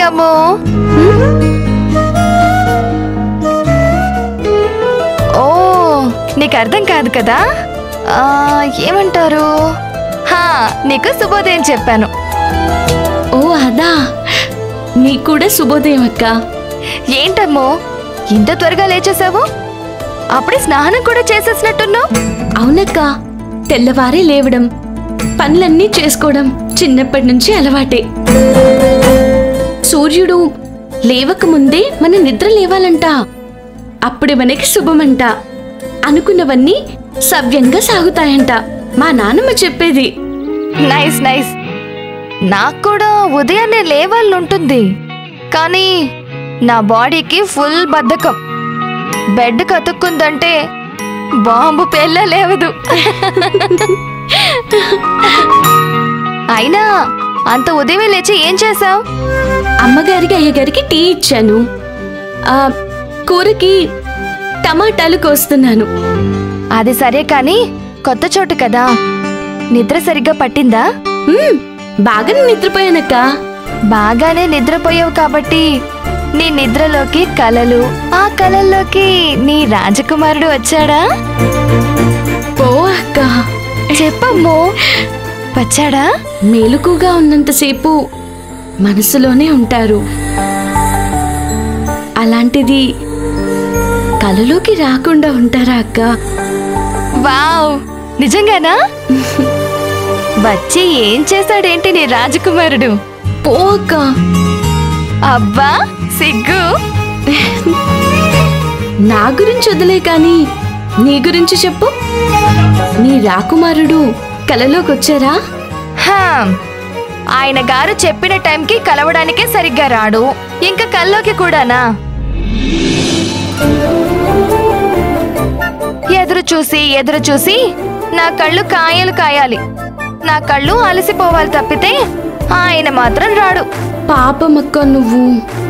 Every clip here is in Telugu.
మార్నింగ్ అమ్ము ఓ నీకు అర్థం కాదు కదా ఆ, ఏమంటారు హా నీకు శుభోదయం చెప్పాను ఓ అదా నీకు కూడా శుభోదయం అక్క ఏంటమ్మో ఇంత త్వరగా లేచేసావు అప్పుడే స్నానం కూడా చేసేసినట్టున్నావు అవునక్క తెల్లవారే లేవడం పనులన్నీ చేసుకోవడం చిన్నప్పటి నుంచి అలవాటే సూర్యుడు లేవక ముందే మన నిద్ర లేవాలంట అప్పుడే మనకి శుభమంట అనుకున్నవన్నీ సవ్యంగా సాగుతాయంట మా నాన్నమ్మ చెప్పేది నైస్ నైస్ నాకు కూడా ఉదయాన్నే లేవాలని ఉంటుంది కానీ నా బాడీకి ఫుల్ బద్ధకం బెడ్ కతుక్కుందంటే బాంబు పెళ్ళ లేవదు అయినా అంత ఉదయమే లేచి ఏం చేసావు అమ్మగారికి అయ్యగారికి టీ ఇచ్చాను ఆ కూరకి టమాటాలు కోస్తున్నాను అది సరే కానీ కొత్త చోటు కదా నిద్ర సరిగ్గా పట్టిందా మ్మ్, బాగానే నిద్రపోయానక్క బాగానే నిద్రపోయావు కాబట్టి నీ నిద్రలోకి కలలు ఆ కలల్లోకి నీ రాజకుమారుడు వచ్చాడా పో అక్క చెప్పమ్మో వచ్చాడా మేలుకుగా ఉన్నంతసేపు మనసులోనే ఉంటారు అలాంటిది కలలోకి రాకుండా ఉంటారా అక్క వావ్ నిజంగానా వచ్చి ఏం చేశాడేంటి నీ రాజకుమారుడు పో అక్క అబ్బా సిగ్గు నా గురించి వదిలే కాని నీ గురించి చెప్పు నీ రాకుమారుడు కలలోకి వచ్చారా హాం. ఆయన గారు చెప్పిన టైంకి కలవడానికే సరిగ్గా రాడు ఇంకా కల్లోకి కూడానా ఎదురు చూసి ఎదురు చూసి నా కళ్ళు కాయలు కాయాలి నా కళ్ళు అలసిపోవాలి తప్పితే ఆయన మాత్రం రాడు పాపమక్క నువ్వు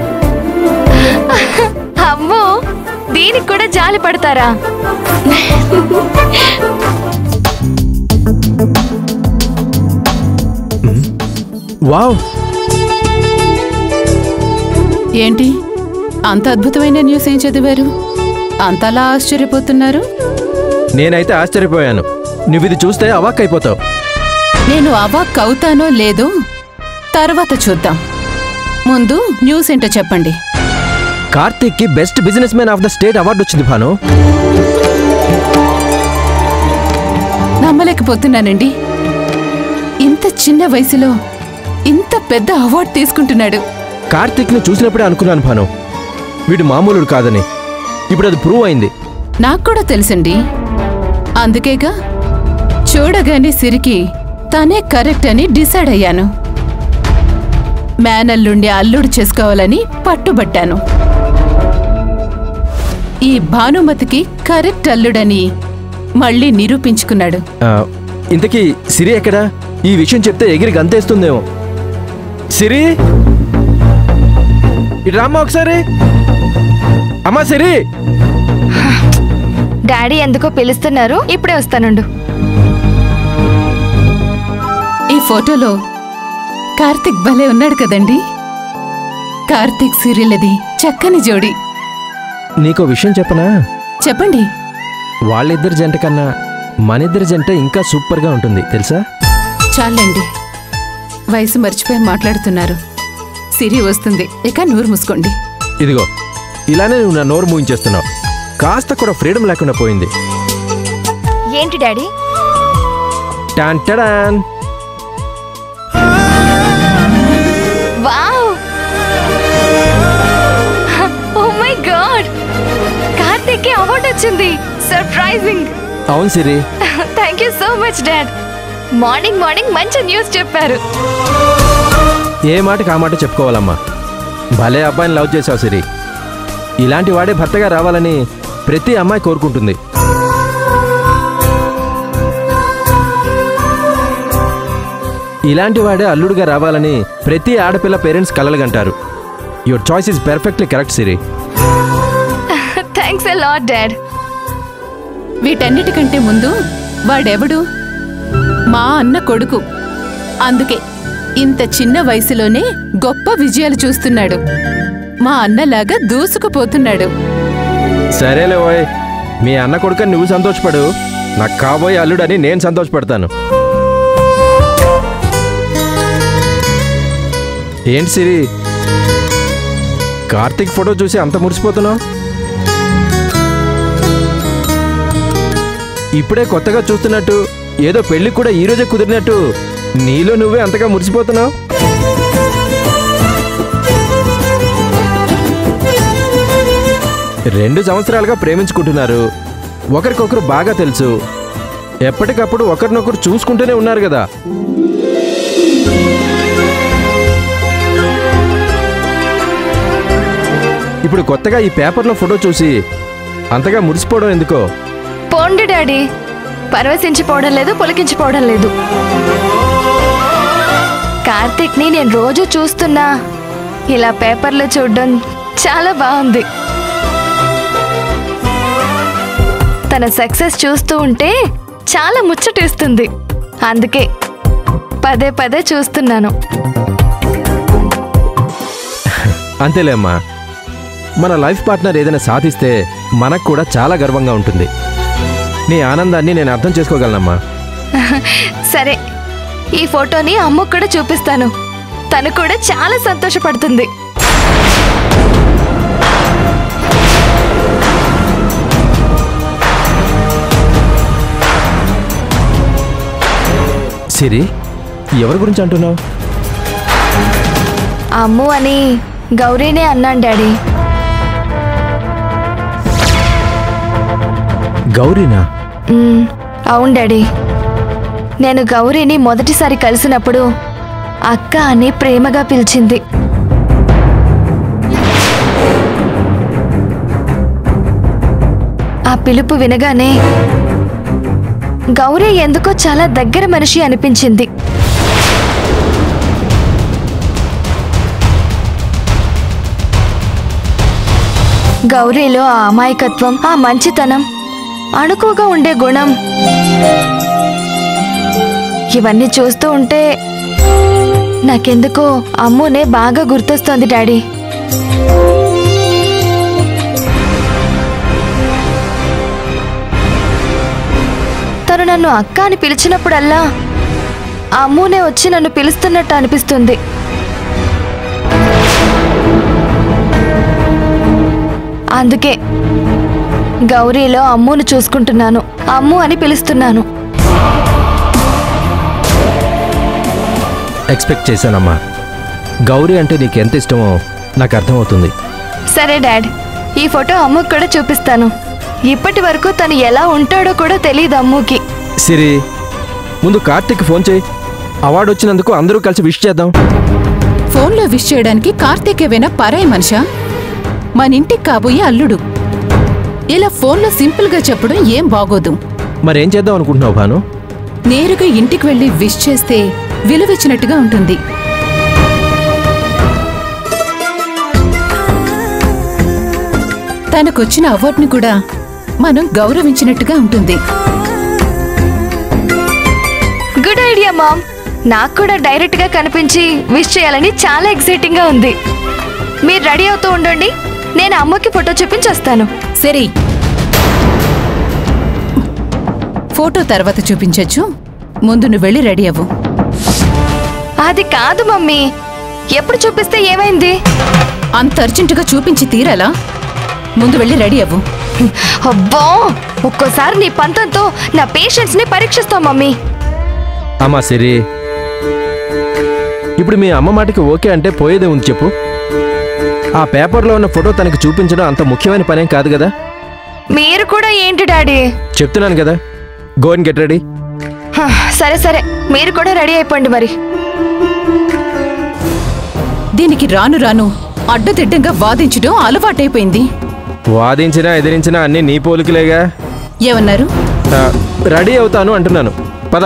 అమ్మో దీనికి కూడా జాలి పడతారా వావ్ ఏంటి అంత అద్భుతమైన న్యూస్ ఏం చదివారు అంతలా ఆశ్చర్యపోతున్నారు నేనైతే ఆశ్చర్యపోయాను నువ్వు ఇది చూస్తే అవాక్ అయిపోతావు నేను అవాక్ అవుతానో లేదో తర్వాత చూద్దాం ముందు న్యూస్ ఏంటో చెప్పండి కార్తీక్ కి best businessman of the state award వచ్చింది భాను నమ్మలేకపోతున్నానండి ఇంత చిన్న వయసులో ఇంత పెద్ద అవార్డు తీసుకుంటున్నాడు కార్తీక్ ని చూసినప్పుడే అనుకున్నాను భాను వీడు మామూలుడు కాదని ఇప్పుడు అది ప్రూవ్ అయింది నాకు కూడా తెలుసండి అందుకేగా చూడగానే సిరికి తనే కరెక్ట్ అని డిసైడ్ అయ్యాను మేనల్లుండి అల్లుడు చేసుకోవాలని పట్టుబట్టాను ఈ భానుమతికి కరెక్ట్ అల్లుడని మళ్ళీ నిరూపించుకున్నాడు ఆ, ఇంతకీ సిరి ఎక్కడా ఈ విషయం చెప్తే ఎగిరి గంతేస్తుందేమో సిరి ఇటు రామ్మా ఒకసారి అమ్మా సిరి డాడీ ఎందుకో పిలుస్తున్నారు ఇప్పుడే వస్తానుండు ఈ ఫోటోలో కార్తిక్ భలే ఉన్నాడు కదండి కార్తిక్ సిరిలది చక్కని జోడి నీకో విషయం చెప్పనా చెప్పండి వాళ్ళిద్దరి జంట కన్నా మనిద్దరి జంట ఇంకా సూపర్గా ఉంటుంది తెలుసా చాలండి వయసు మర్చిపోయి మాట్లాడుతున్నారు సిరి వస్తుంది ఇక నూరు మూసుకోండి ఇదిగో ఇలానే నువ్వు నా నోరు మూయించేస్తున్నావు కాస్త కూడా ఫ్రీడమ్ లేకుండా పోయింది ఏంటి డాడీ టాన్ టడాన్ wow oh my God Karthik కి అవార్డు వచ్చింది సర్ప్రైజింగ్ అవును Siri thank you so much dad morning morning మంచి న్యూస్ చెప్పారు ఏ మాటకి ఆ మాట చెప్పుకోవాలమ్మా భలే అబ్బాయిని లవ్ చేసావు సిరి ఇలాంటి వాడే భర్తగా రావాలని ప్రతి అమ్మాయి కోరుకుంటుంది ఇలాంటి వాడే అల్లుడుగా రావాలని ప్రతి ఆడపిల్ల పేరెంట్స్ కలలుగంటారు your choice is perfectly correct Siri thanks a lot dad వీటన్నిటికంటే ముందు వాడెవడు మా అన్న కొడుకు అందుకే ఇంత చిన్న వయసులోనే గొప్ప విజయాలు చూస్తున్నాడు మా అన్నలాగా దూసుకుపోతున్నాడు సరేలే ఓయ్ మీ అన్న కొడుకని నువ్వు సంతోషపడు నాకు కాబోయే అల్లుడని నేను సంతోషపడతాను ఏంటి సిరి కార్తీక్ ఫోటో చూసి అంత మురిసిపోతున్నావు ఇప్పుడే కొత్తగా చూస్తున్నట్టు ఏదో పెళ్లి కూడా ఈ రోజే కుదిరినట్టు నీలో నువ్వే అంతగా మురిసిపోతున్నావు రెండు సంవత్సరాలుగా ప్రేమించుకుంటున్నారు ఒకరికొకరు బాగా తెలుసు ఎప్పటికప్పుడు ఒకరినొకరు చూసుకుంటూనే ఉన్నారు కదా ఇప్పుడు కొత్తగా ఈ పేపర్లో ఫోటో చూసి అంతగా మురిసిపోవడం ఎందుకో పోండి డాడీ పరవశించిపోవడం లేదు పులకించిపోవడం లేదు కార్తీక్ని నేను రోజు చూస్తున్నా ఇలా పేపర్లో చూడడం చాలా బాగుంది తన సక్సెస్ చూస్తూ ఉంటే చాలా ముచ్చటేస్తుంది అందుకే పదే పదే చూస్తున్నాను అంతేలే అమ్మా మన లైఫ్ పార్ట్నర్ ఏదైనా సాధిస్తే మనకు కూడా చాలా గర్వంగా ఉంటుంది నీ ఆనందాన్ని నేను అర్థం చేసుకోగలనమ్మా సరే ఈ ఫోటోని అమ్మకు కూడా చూపిస్తాను తను కూడా చాలా సంతోషపడుతుంది సిరి ఎవరి గురించి అంటున్నావు అమ్ము అని గౌరీనే అన్నాను డాడీ గౌరీనా మ్మ్, అవును డాడీ నేను గౌరీని మొదటిసారి కలిసినప్పుడు అక్క అని ప్రేమగా పిలిచింది ఆ పిలుపు వినగానే గౌరీ ఎందుకో చాలా దగ్గర మనిషి అనిపించింది గౌరీలో ఆ అమాయకత్వం ఆ మంచితనం అణుకుగా ఉండే గుణం ఇవన్నీ చూస్తూ ఉంటే నాకెందుకో అమ్మునే బాగా గుర్తొస్తోంది డాడీ తను నన్ను అక్క అని పిలిచినప్పుడల్లా అమ్మునే వచ్చి నన్ను పిలుస్తున్నట్టు అనిపిస్తుంది అందుకే గౌరీలో అమ్మును చూసుకుంటున్నాను అమ్ము అని పిలుస్తున్నాను ఎక్స్పెక్ట్ చేశానమ్మా గౌరీ అంటే నీకు ఎంత ఇష్టమో నాకు అర్థమవుతుంది సరే డాడ్ ఈ ఫోటో అమ్ముకు కూడా చూపిస్తాను ఇప్పటి వరకు తను ఎలా ఉంటాడో కూడా తెలియదు అమ్ముకి సిరి ముందు కార్తిక్ ఫోన్ చేయి అవార్డు వచ్చినందుకు అందరూ కలిసి విష్ చేద్దాం ఫోన్లో విష్ చేయడానికి కార్తీక్ ఏవైనా పరాయి మనిషా మన ఇంటికి కాబోయే అల్లుడు ఇలా ఫోన్లో సింపుల్గా చెప్పడం ఏం బాగోదు మరేం చేద్దాం అనుకుంటున్నావు భాను నేరుగా ఇంటికి వెళ్ళి విష్ చేస్తే విలువిచ్చినట్టుగా ఉంటుంది తనకొచ్చిన అవార్డుని కూడా మనం గౌరవించినట్టుగా ఉంటుంది గుడ్ ఐడియా మామ్ నాకు కూడా డైరెక్ట్ గా కనిపించి విష్ చేయాలని చాలా ఎక్సైటింగ్ గా ఉంది మీరు రెడీ అవుతూ ఉండండి నేను అమ్మకి ఫోటో చూపించొస్తాను సరే ఫోటో తర్వాత చూపించొచ్చు ముందు నువ్వు వెళ్ళి రెడీ అవ్వు అది కాదు మమ్మీ ఎప్పుడు చూపిస్తే ఏమైంది అంత అర్జెంటుగా చూపించి తీరాలా ముందు వెళ్ళి రెడీ అవ్వు అబ్బో ఒక్కోసారి నీ పంతంతో నా పేషెన్స్ ని పరీక్షిస్తావు మమ్మీ అమ్మా సిరి ఇప్పుడు మీ అమ్మ మాటకి ఓకే అంటే పోయేదే ఉంది చెప్పు ఆ పేపర్లో ఉన్న ఫోటో తనకి చూపించడం అంత ముఖ్యమైన పనేం కాదు కదా మీరు కూడా ఏంటి డాడీ చెప్తున్నాను కదా గో అండ్ గెట్ రెడీ హ, సరే సరే మీరు కూడా రెడీ అయిపోండి మరి దీనికి రాను రాను అడ్డదిడ్డంగా వాదించడం అలవాటైపోయింది వాదించినా ఎదిరించినా అన్నీ నీ పోలికలేగా ఏమన్నారు ఆ, రెడీ అవుతాను అంటున్నాను పద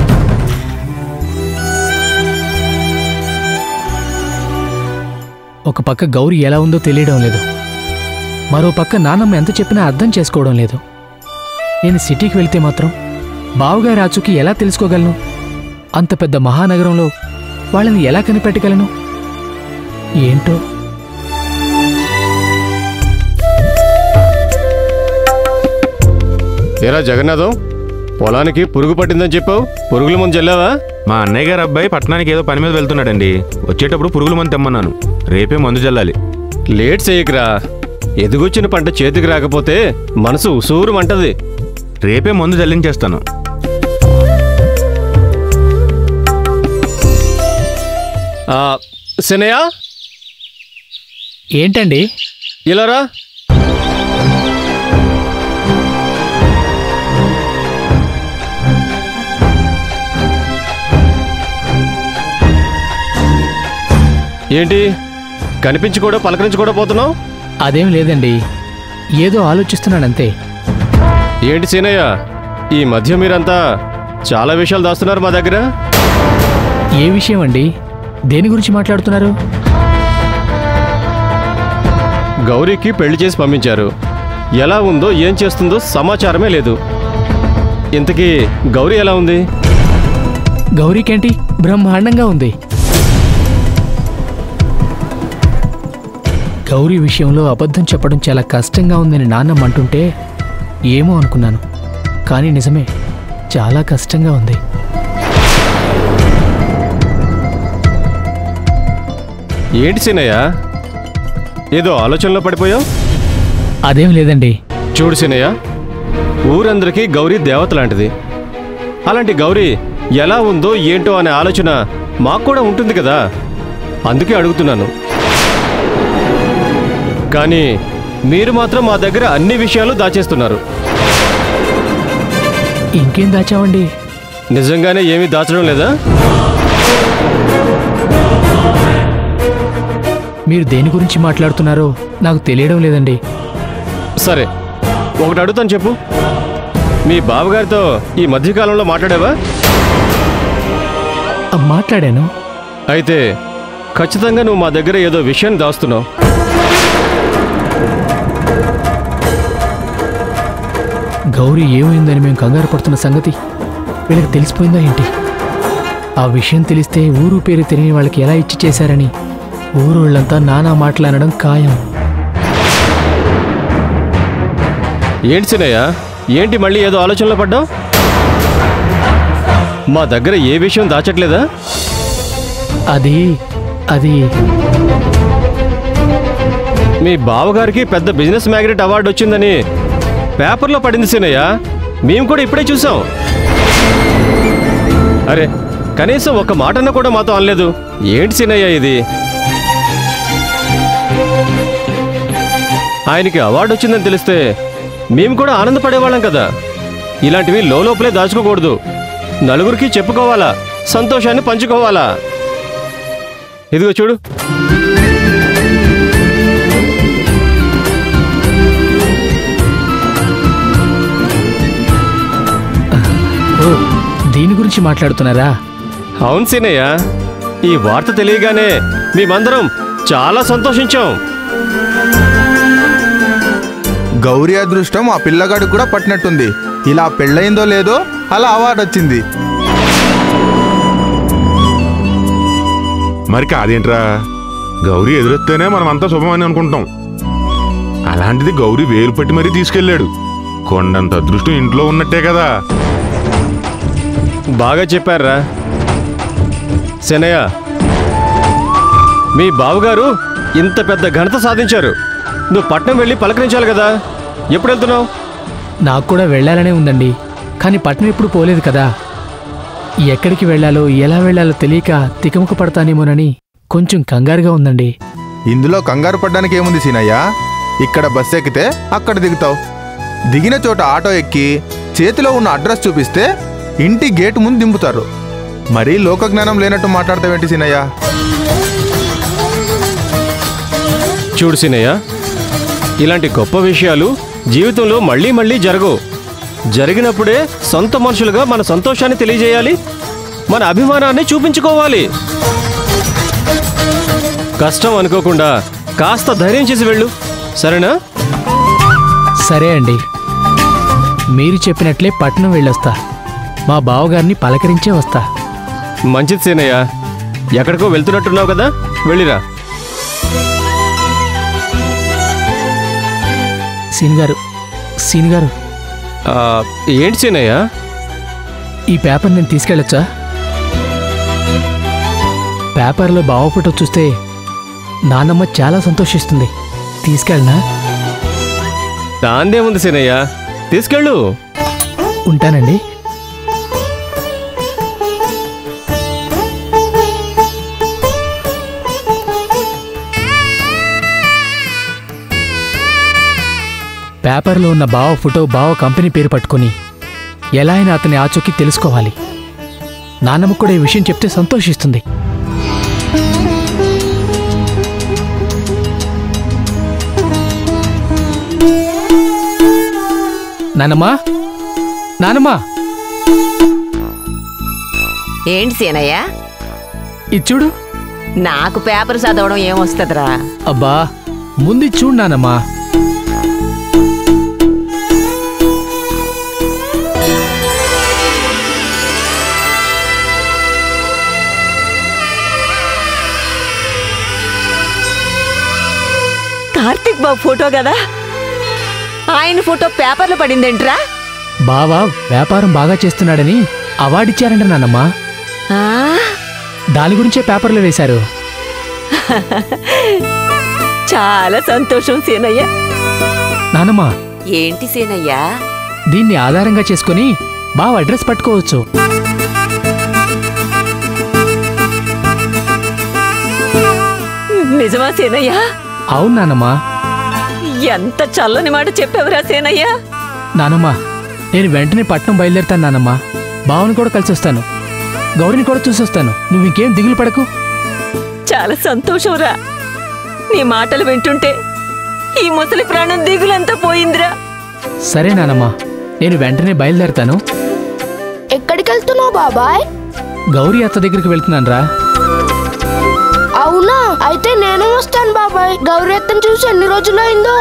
ఒక పక్క గౌరి ఎలా ఉందో తెలియడం లేదు మరో పక్క నాన్నమ్మ ఎంత చెప్పినా అర్థం చేసుకోవడం లేదు నేను సిటీకి వెళ్తే మాత్రం బావగారి ఆచూకి ఎలా తెలుసుకోగలను అంత పెద్ద మహానగరంలో వాళ్ళని ఎలా కనిపెట్టగలను ఏంటో ఏరా జగన్నాథం పొలానికి పురుగు పట్టిందని చెప్పావు పురుగుల ముందు చెల్లావా మా అన్నయ్య గారు అబ్బాయి పట్టణానికి ఏదో పని మీద వెళ్తున్నాడండి వచ్చేటప్పుడు పురుగుల మందు తెమ్మన్నాను రేపే మందు చల్లాలి లేట్ చేయకురా ఎదుగొచ్చిన పంట చేతికి రాకపోతే మనసు ఉసూరు మంటది రేపే మందు చల్లించేస్తాను ఆ, సినయ్య ఏంటండి ఇలా రా ఏంటి కనిపించి కూడా పలకరించి కూడా పోతున్నావు అదేం లేదండి ఏదో ఆలోచిస్తున్నానంతే ఏంటి సీనయ్య ఈ మధ్య మీరంతా చాలా విషయాలు దాస్తున్నారు మా దగ్గర ఏ విషయం అండి దేని గురించి మాట్లాడుతున్నారు గౌరీకి పెళ్లి చేసి పంపించారు ఎలా ఉందో ఏం చేస్తుందో సమాచారమే లేదు ఇంతకీ గౌరీ ఎలా ఉంది గౌరీకేంటి బ్రహ్మాండంగా ఉంది గౌరీ విషయంలో అబద్ధం చెప్పడం చాలా కష్టంగా ఉందని నాన్నమ్మ అంటుంటే ఏమో అనుకున్నాను కానీ నిజమే చాలా కష్టంగా ఉంది ఏంటి సీనయ్య ఏదో ఆలోచనలో పడిపోయావు అదేం లేదండి చూడు సీనయ్య ఊరందరికీ గౌరీ దేవత లాంటిది అలాంటి గౌరీ ఎలా ఉందో ఏంటో అనే ఆలోచన మాకు కూడా ఉంటుంది కదా అందుకే అడుగుతున్నాను కానీ మీరు మాత్రం మా దగ్గర అన్ని విషయాలు దాచేస్తున్నారు ఇంకేం దాచావండి నిజంగానే ఏమీ దాచడం లేదా మీరు దేని గురించి మాట్లాడుతున్నారో నాకు తెలియడం లేదండి సరే ఒకటి అడుగుతాను చెప్పు మీ బావగారితో ఈ మధ్యకాలంలో మాట్లాడావా ఆ, మాట్లాడాను అయితే ఖచ్చితంగా నువ్వు మా దగ్గర ఏదో విషయాన్ని దాస్తున్నావు గౌరీ ఏమైందని మేము కంగారు పడుతున్న సంగతి వీళ్ళకి తెలిసిపోయిందా ఏంటి ఆ విషయం తెలిస్తే ఊరు పేరు తెలియని వాళ్ళకి ఎలా ఇచ్చి చేశారని ఊరోళ్ళంతా నానా మాట్లాడడం ఖాయం ఏంటి సినయ్య ఏంటి మళ్ళీ ఏదో ఆలోచనలో పడ్డావు మా దగ్గర ఏ విషయం దాచట్లేదా అది అది మీ బావగారికి పెద్ద బిజినెస్ మ్యాగ్నెట్ అవార్డు వచ్చిందని పేపర్లో పడింది సినయ్య మేము కూడా ఇప్పుడే చూసాం అరే కనీసం ఒక మాటన్న కూడా మాతో అనలేదు ఏంటి సినయ్య ఇది ఆయనకి అవార్డు వచ్చిందని తెలిస్తే మేము కూడా ఆనందపడేవాళ్ళం కదా ఇలాంటివి లోపలే దాచుకోకూడదు నలుగురికి చెప్పుకోవాలా సంతోషాన్ని పంచుకోవాలా ఇదిగో చూడు ఓ దీని గురించి మాట్లాడుతున్నారా అవును సీనయ్య ఈ వార్త తెలియగానే మేమందరం చాలా సంతోషించాం గౌరీ అదృష్టం ఆ పిల్లగాడికి కూడా పట్టినట్టుంది ఇలా పెళ్ళయిందో లేదో అలా అవార్డు వచ్చింది మరి కాదేంట్రా గౌరీ ఎదురొస్తేనే మనం అంతా శుభమని అనుకుంటాం అలాంటిది గౌరీ వేలు పట్టి మరీ తీసుకెళ్ళాడు కొండంత అదృష్టం ఇంట్లో ఉన్నట్టే కదా బాగా చెప్పారా శనయ్య మీ బావగారు ఇంత పెద్ద ఘనత సాధించారు నువ్వు పట్నం వెళ్ళి పలకరించాలి కదా ఎప్పుడు వెళ్తున్నావు నాకు కూడా వెళ్ళాలనే ఉందండి కానీ పట్నం ఎప్పుడు పోలేదు కదా ఎక్కడికి వెళ్ళాలో ఎలా వెళ్ళాలో తెలియక తికమక పడతానేమోనని కొంచెం కంగారుగా ఉందండి ఇందులో కంగారు పడ్డానికి ఏముంది సీనయ్య ఇక్కడ బస్ ఎక్కితే అక్కడ దిగుతావు దిగిన చోట ఆటో ఎక్కి చేతిలో ఉన్న అడ్రస్ చూపిస్తే ఇంటి గేటు ముందు దింపుతారు మరీ లోకజ్ఞానం లేనట్టు మాట్లాడతావేంటి సీనయ్య చూడు సీనయ్య ఇలాంటి గొప్ప విషయాలు జీవితంలో మళ్ళీ మళ్ళీ జరగవు జరిగినప్పుడే సొంత మనుషులుగా మన సంతోషాన్ని తెలియజేయాలి మన అభిమానాన్ని చూపించుకోవాలి కష్టం అనుకోకుండా కాస్త ధైర్యం చేసి వెళ్ళు సరేనా సరే అండి మీరు చెప్పినట్లే పట్నం వెళ్ళొస్తా మా బావగారిని పలకరించే వస్తా మంచిది సీనయ్య ఎక్కడికో వెళ్తున్నట్టున్నావు కదా వెళ్ళిరా సీన్ గారు సీన్ గారు ఆ, ఏంటి సీనయ్య ఈ పేపర్ నేను తీసుకెళ్ళొచ్చా పేపర్లో బావ ఫోటో చూస్తే నాన్నమ్మ చాలా సంతోషిస్తుంది తీసుకెళ్ళనా దాందేముంది సీనయ్య తీసుకెళ్ళు ఉంటానండి పేపర్లో ఉన్న బావ ఫోటో బావ కంపెనీ పేరు పట్టుకొని ఎలా అయినా అతని ఆచూకీ తెలుసుకోవాలి నాన్నమ్మ కూడా ఈ విషయం చెప్తే సంతోషిస్తుంది నానమ్మా నానమ్మా ఏంటి సీనయ్య ఇది చూడు నాకు పేపర్ చదవడం ఏమొస్తుందిరా అబ్బా ముందు ఇది చూడు నానమ్మా కార్తిక్ బాబు ఫోటో కదా ఆయన ఫోటో పేపర్లో పడిందేంట్రా బావా వ్యాపారం బాగా చేస్తున్నాడని అవార్డు ఇచ్చారంట నానమ్మా ఆ, దాని గురించే పేపర్లో వేశారు చాలా సంతోషం సీనయ్య నానమ్మా ఏంటి సీనయ్య దీన్ని ఆధారంగా చేసుకుని బావ అడ్రస్ పట్టుకోవచ్చు నిజమా సీనయ్య అవును నానమ్మా ఎంత చల్లని మాట చెప్పావురా సీనయ్య నానమ్మా నేను వెంటనే పట్నం బయలుదేరుతాను నానమ్మా బావని కూడా కలిసి వస్తాను గౌరిని కూడా చూసొస్తాను నువ్వు ఇంకేం దిగులు పడకు చాలా సంతోషంరా నీ మాటలు వింటుంటే ఈ ముసలి ప్రాణం దిగులంతా పోయిందిరా సరే నానమ్మా నేను వెంటనే బయలుదేరుతాను ఎక్కడికి వెళ్తున్నావు బాబాయ్ గౌరీ అత్త దగ్గరికి వెళ్తున్నాను రా అవునా అయితే నేను వస్తాను బాబాయ్ గౌరీ అత్తను చూసి ఎన్ని రోజులైందో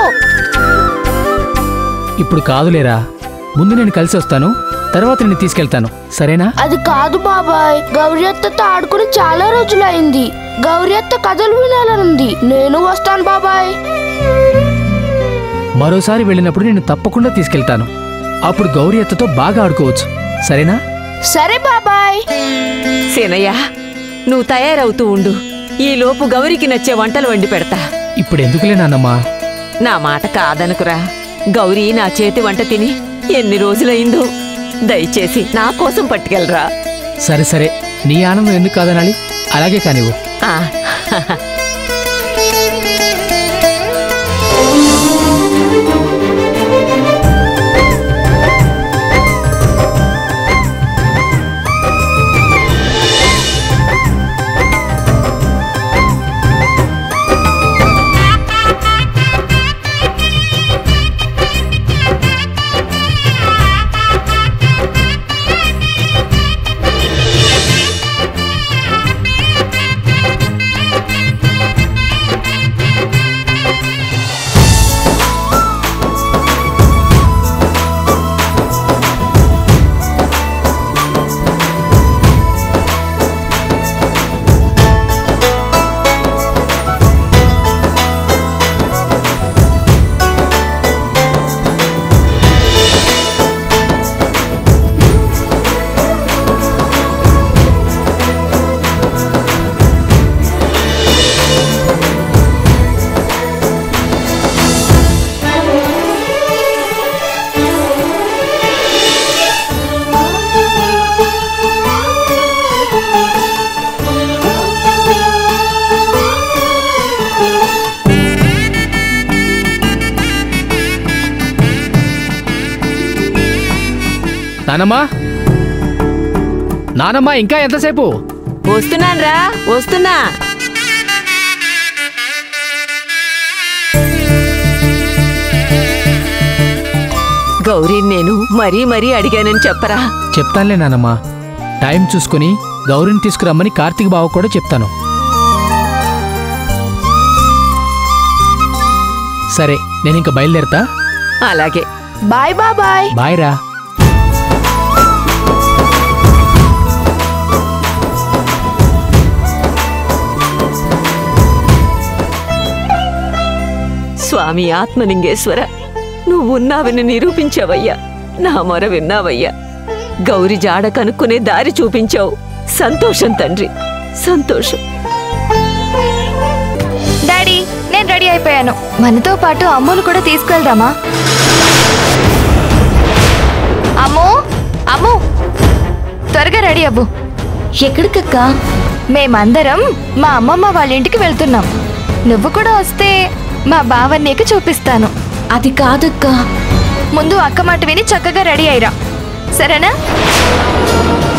ఇప్పుడు కాదులేరా ముందు నేను కలిసి వస్తాను తర్వాత నేను తీసుకెళ్తాను సరేనా అది కాదు బాబాయ్ గౌరీ అత్తతో ఆడుకుని చాలా రోజులైంది గౌరీ అత్త కథలు వినాలనుంది నేను వస్తాను బాబాయ్ మరోసారి వెళ్ళినప్పుడు నేను తప్పకుండా తీసుకెళ్తాను అప్పుడు గౌరీ అత్తతో బాగా ఆడుకోవచ్చు సరేనా సరే బాబాయ్ సీనయ్య నువ్వు తయారవుతూ ఉండు ఈ లోపు గౌరికి నచ్చే వంటలు వండి పెడతా ఇప్పుడు ఎందుకులే నాన్నమ్మా నా మాట కాదనుకురా గౌరీ నా చేతి వంట తిని ఎన్ని రోజులైందో దయచేసి నా కోసం పట్టుకెళ్ళరా సరే సరే నీ ఆనందం ఎందుకు కాదనాలి అలాగే కానివ్వు ఆ, నానమ్మా నానమ్మా ఇంకా ఎంతసేపు వస్తున్నాన్రా వస్తున్నా గౌరీ నేను మరీ మరీ అడిగానని చెప్పరా చెప్తానులే నానమ్మా టైం చూసుకుని గౌరిని తీసుకురమ్మని కార్తీక్ బావ కూడా చెప్తాను సరే నేను ఇంకా బయలుదేరతా అలాగే బాయ్ బాబాయ్ బాయ్ రా స్వామి ఆత్మలింగేశ్వర నువ్వున్నావని నిరూపించావయ్యా నా మొర విన్నావయ్యా గౌరి జాడ కనుక్కునే దారి చూపించావు సంతోషం తండ్రి సంతోషం డాడీ నేను రెడీ అయిపోయాను మనతో పాటు అమ్మును కూడా తీసుకెళ్దామా అమ్ము అమ్ము త్వరగా రెడీ అవ్వు ఎక్కడికక్కా మేమందరం మా అమ్మమ్మ వాళ్ళ ఇంటికి వెళ్తున్నాం నువ్వు కూడా వస్తే మా బావ నీకు చూపిస్తాను అది కాదక్కా ముందు అక్క మాట విని చక్కగా రెడీ అయ్యిరా సరేనా